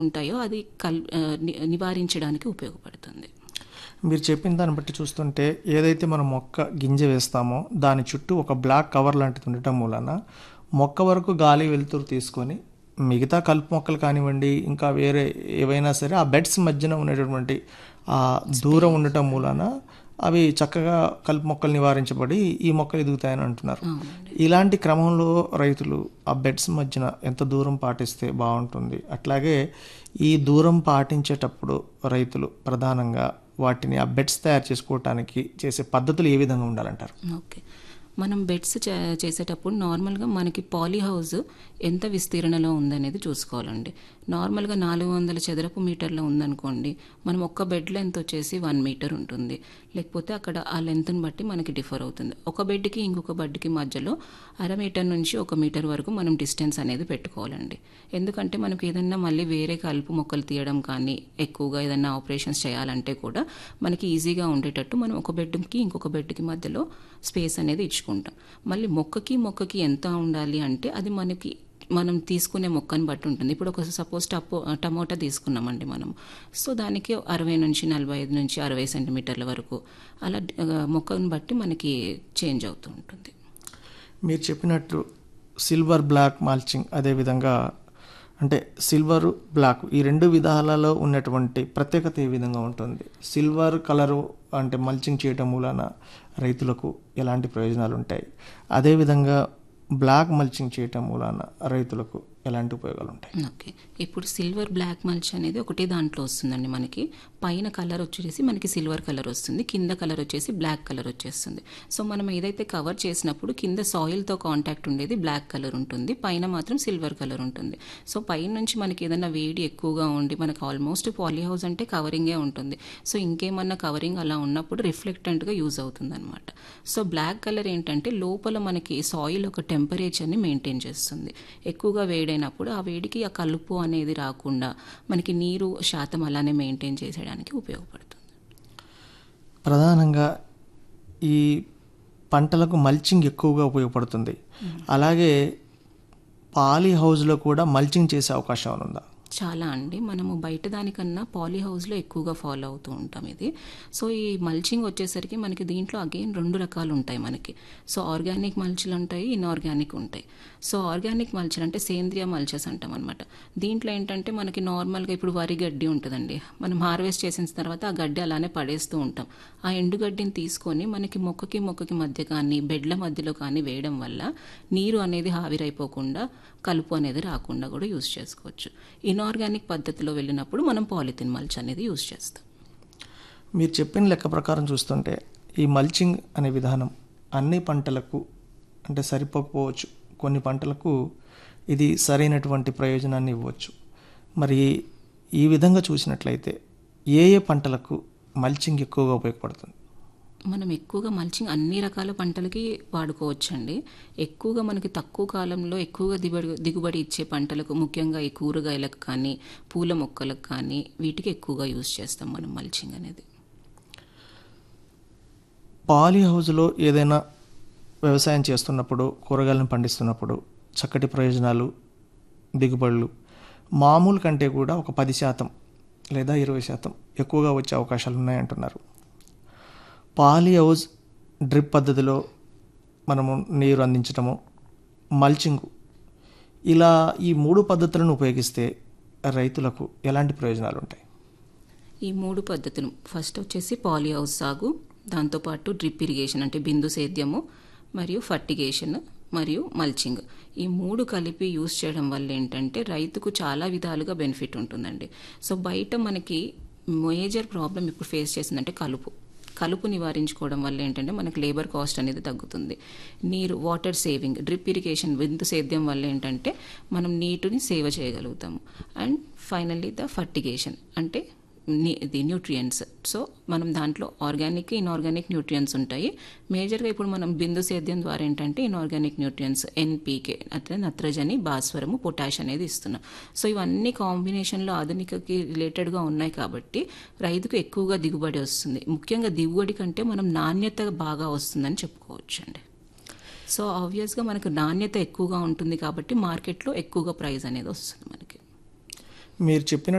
ఉంటాయో అది కల్ ఆ, ని- నివారించడానికి ఉపయోగపడుతుంది మీరు చెప్పిన దాన్ని బట్టి చూస్తుంటే ఏదైతే మనం మొక్క గింజ వేస్తామో దాని చుట్టూ ఒక బ్లాక్ కవర్ లాంటిది ఉండటం మూలన మొక్క వరకు గాలి వెలుతురు తీసుకొని మిగతా కలుపు మొక్కలు కానివ్వండి ఇంకా వేరే ఏవైనా సరే ఆ బెడ్స్ మధ్యన ఉండేటటువంటి ఆ దూరం ఉండటం మూలన అవి చక్కగా కలుపు మొక్కలు నివారించబడి ఈ మొక్కలు ఎదుగుతాయని అంటున్నారు ఇలాంటి క్రమంలో రైతులు ఆ బెడ్స్ మధ్యన ఎంత దూరం పాటిస్తే బాగుంటుంది అట్లాగే ఈ దూరం పాటించేటప్పుడు రైతులు ప్రధానంగా వాటిని ఆ బెడ్స్ తయారు చేసుకోవటానికి చేసే పద్ధతులు ఏ విధంగా ఉండాలంటారు ఓకే మనం బెడ్స్ చే- చేసేటప్పుడు నార్మల్గా మనకి పాలీ హౌస్ ఎంత విస్తీర్ణలో ఉందనేది చూసుకోవాలండి నార్మల్గా నాలుగు వందల చదరపు మీటర్లో ఉందనుకోండి మనం ఒక్క బెడ్ లెంత్ వచ్చేసి వన్ మీటర్ ఉంటుంది లేకపోతే అక్కడ ఆ లెంత్ని బట్టి మనకి డిఫర్ అవుతుంది ఒక బెడ్కి ఇంకొక బెడ్కి మధ్యలో అర మీటర్ నుంచి ఒక మీటర్ వరకు మనం డిస్టెన్స్ అనేది పెట్టుకోవాలండి ఎందుకంటే మనకి ఏదైనా మళ్ళీ వేరే కలుపు మొక్కలు తీయడం కానీ ఎక్కువగా ఏదైనా ఆపరేషన్స్ చేయాలంటే కూడా మనకి ఈజీగా ఉండేటట్టు మనం ఒక బెడ్కి ఇంకొక బెడ్కి మధ్యలో స్పేస్ అనేది ఇచ్చుకుంటాం మళ్ళీ మొక్కకి మొక్కకి ఎంత ఉండాలి అంటే అది మనకి మనం తీసుకునే మొక్కని బట్టి ఉంటుంది ఇప్పుడు ఒక సపోజ్ టపో టమోటా తీసుకున్నామండి మనం సో దానికి అరవై నుంచి నలభై ఐదు నుంచి అరవై సెంటీమీటర్ల వరకు అలా ఆ, మొక్కని బట్టి మనకి చేంజ్ అవుతూ ఉంటుంది మీరు చెప్పినట్లు సిల్వర్ బ్లాక్ మాల్చింగ్ అదేవిధంగా అంటే సిల్వర్ బ్లాక్ ఈ రెండు విధాలలో ఉన్నటువంటి ప్రత్యేకత ఏ విధంగా ఉంటుంది సిల్వర్ కలరు అంటే మల్చింగ్ చేయటం మూలన రైతులకు ఎలాంటి ప్రయోజనాలు ఉంటాయి అదేవిధంగా బ్లాక్ మల్చింగ్ చేయటం మూలన రైతులకు ఎలాంటి ఉపయోగాలు ఉంటాయి ఓకే ఇప్పుడు సిల్వర్ బ్లాక్ మల్చ్ అనేది ఒకటే దాంట్లో వస్తుందండి మనకి పైన కలర్ వచ్చేసి మనకి సిల్వర్ కలర్ వస్తుంది కింద కలర్ వచ్చేసి బ్లాక్ కలర్ వచ్చేస్తుంది సో మనం ఏదైతే కవర్ చేసినప్పుడు కింద సాయిల్తో కాంటాక్ట్ ఉండేది బ్లాక్ కలర్ ఉంటుంది పైన మాత్రం సిల్వర్ కలర్ ఉంటుంది సో పైన నుంచి మనకి ఏదైనా వేడి ఎక్కువగా ఉండి మనకి ఆల్మోస్ట్ పాలీ హౌస్ అంటే కవరింగే ఉంటుంది సో ఇంకేమన్నా కవరింగ్ అలా ఉన్నప్పుడు రిఫ్లెక్టెంట్గా యూజ్ అవుతుంది అనమాట సో బ్లాక్ కలర్ ఏంటంటే లోపల మనకి సాయిల్ ఒక టెంపరేచర్ని మెయింటైన్ చేస్తుంది ఎక్కువగా వేడైనప్పుడు ఆ వేడికి ఆ కలుపు అనేది రాకుండా మనకి నీరు శాతం అలానే మెయింటైన్ చేసేయడానికి ఉపయోగపడుతుంది ప్రధానంగా ఈ పంటలకు మల్చింగ్ ఎక్కువగా ఉపయోగపడుతుంది అలాగే పాలీ హౌస్లో కూడా మల్చింగ్ చేసే అవకాశం ఉందా చాలా అండి మనము బయట దానికన్నా పాలీ హౌస్లో ఎక్కువగా ఫాలో అవుతూ ఉంటాం ఇది సో ఈ మల్చింగ్ వచ్చేసరికి మనకి దీంట్లో అగైన్ రెండు రకాలు ఉంటాయి మనకి సో ఆర్గానిక్ మల్చులు ఉంటాయి ఇన్ఆర్గానిక్ ఉంటాయి సో ఆర్గానిక్ మల్చర్ అంటే సేంద్రియ మల్చెస్ అంటాం అనమాట దీంట్లో ఏంటంటే మనకి నార్మల్గా ఇప్పుడు వరి గడ్డి ఉంటుందండి మనం హార్వెస్ట్ చేసిన తర్వాత ఆ గడ్డి అలానే పడేస్తూ ఉంటాం ఆ ఎండుగడ్డిని తీసుకొని మనకి మొక్కకి మొక్కకి మధ్య కానీ బెడ్ల మధ్యలో కానీ వేయడం వల్ల నీరు అనేది ఆవిరైపోకుండా కలుపు అనేది రాకుండా కూడా యూజ్ చేసుకోవచ్చు ఇన్ఆర్గానిక్ పద్ధతిలో వెళ్ళినప్పుడు మనం పాలిథిన్ మల్చ్ అనేది యూజ్ చేస్తాం మీరు చెప్పిన లెక్క ప్రకారం చూస్తుంటే ఈ మల్చింగ్ అనే విధానం అన్ని పంటలకు అంటే సరిపోకపోవచ్చు కొన్ని పంటలకు ఇది సరైనటువంటి ప్రయోజనాన్ని ఇవ్వచ్చు మరి ఈ విధంగా చూసినట్లయితే ఏ ఏ పంటలకు మల్చింగ్ ఎక్కువగా ఉపయోగపడుతుంది మనం ఎక్కువగా మల్చింగ్ అన్ని రకాల పంటలకి వాడుకోవచ్చండి ఎక్కువగా మనకి తక్కువ కాలంలో ఎక్కువగా దిగుబడి దిగుబడి ఇచ్చే పంటలకు ముఖ్యంగా ఈ కూరగాయలకు కానీ పూల మొక్కలకు కానీ వీటికి ఎక్కువగా యూజ్ చేస్తాం మనం మల్చింగ్ అనేది పాలీ హౌస్లో ఏదైనా వ్యవసాయం చేస్తున్నప్పుడు కూరగాయలను పండిస్తున్నప్పుడు చక్కటి ప్రయోజనాలు దిగుబడులు మామూలు కంటే కూడా ఒక పది శాతం లేదా ఇరవై శాతం ఎక్కువగా వచ్చే అవకాశాలు ఉన్నాయంటున్నారు పాలీ హౌస్ డ్రిప్ పద్ధతిలో మనము నీరు అందించటము మల్చింగు ఇలా ఈ మూడు పద్ధతులను ఉపయోగిస్తే రైతులకు ఎలాంటి ప్రయోజనాలు ఉంటాయి ఈ మూడు పద్ధతులు ఫస్ట్ వచ్చేసి పాలీ హౌస్ సాగు దాంతోపాటు డ్రిప్ ఇరిగేషన్ అంటే బిందు సేద్యము మరియు ఫర్టిగేషన్ మరియు మల్చింగ్ ఈ మూడు కలిపి యూస్ చేయడం వల్ల ఏంటంటే రైతుకు చాలా విధాలుగా బెనిఫిట్ ఉంటుందండి సో బయట మనకి మేజర్ ప్రాబ్లం ఇప్పుడు ఫేస్ చేసిందంటే కలుపు కలుపు నివారించుకోవడం వల్ల ఏంటంటే మనకి లేబర్ కాస్ట్ అనేది తగ్గుతుంది నీరు వాటర్ సేవింగ్ డ్రిప్ ఇరిగేషన్ విందు సేద్యం వల్ల ఏంటంటే మనం నీటిని సేవ చేయగలుగుతాము అండ్ ఫైనల్లీ ద ఫర్టిగేషన్ అంటే ని- ఇది న్యూట్రియంట్స్ సో మనం దాంట్లో ఆర్గానిక్ ఇన్ఆర్గానిక్ న్యూట్రియంట్స్ ఉంటాయి మేజర్గా ఇప్పుడు మనం బిందు సేద్యం ద్వారా ఏంటంటే ఇన్ఆర్గానిక్ న్యూట్రియంట్స్ ఎన్పీకే అంటే నత్రజని భాస్వరము పొటాష్ అనేది ఇస్తున్నాం సో ఇవన్నీ కాంబినేషన్లో ఆధునికకి రిలేటెడ్గా ఉన్నాయి కాబట్టి రైతుకు ఎక్కువగా దిగుబడి వస్తుంది ముఖ్యంగా దిగుబడి కంటే మనం నాణ్యత బాగా వస్తుందని చెప్పుకోవచ్చు అండి సో ఆబ్వియస్గా మనకు నాణ్యత ఎక్కువగా ఉంటుంది కాబట్టి మార్కెట్లో ఎక్కువగా ప్రైస్ అనేది వస్తుంది మనకి మీరు చెప్పిన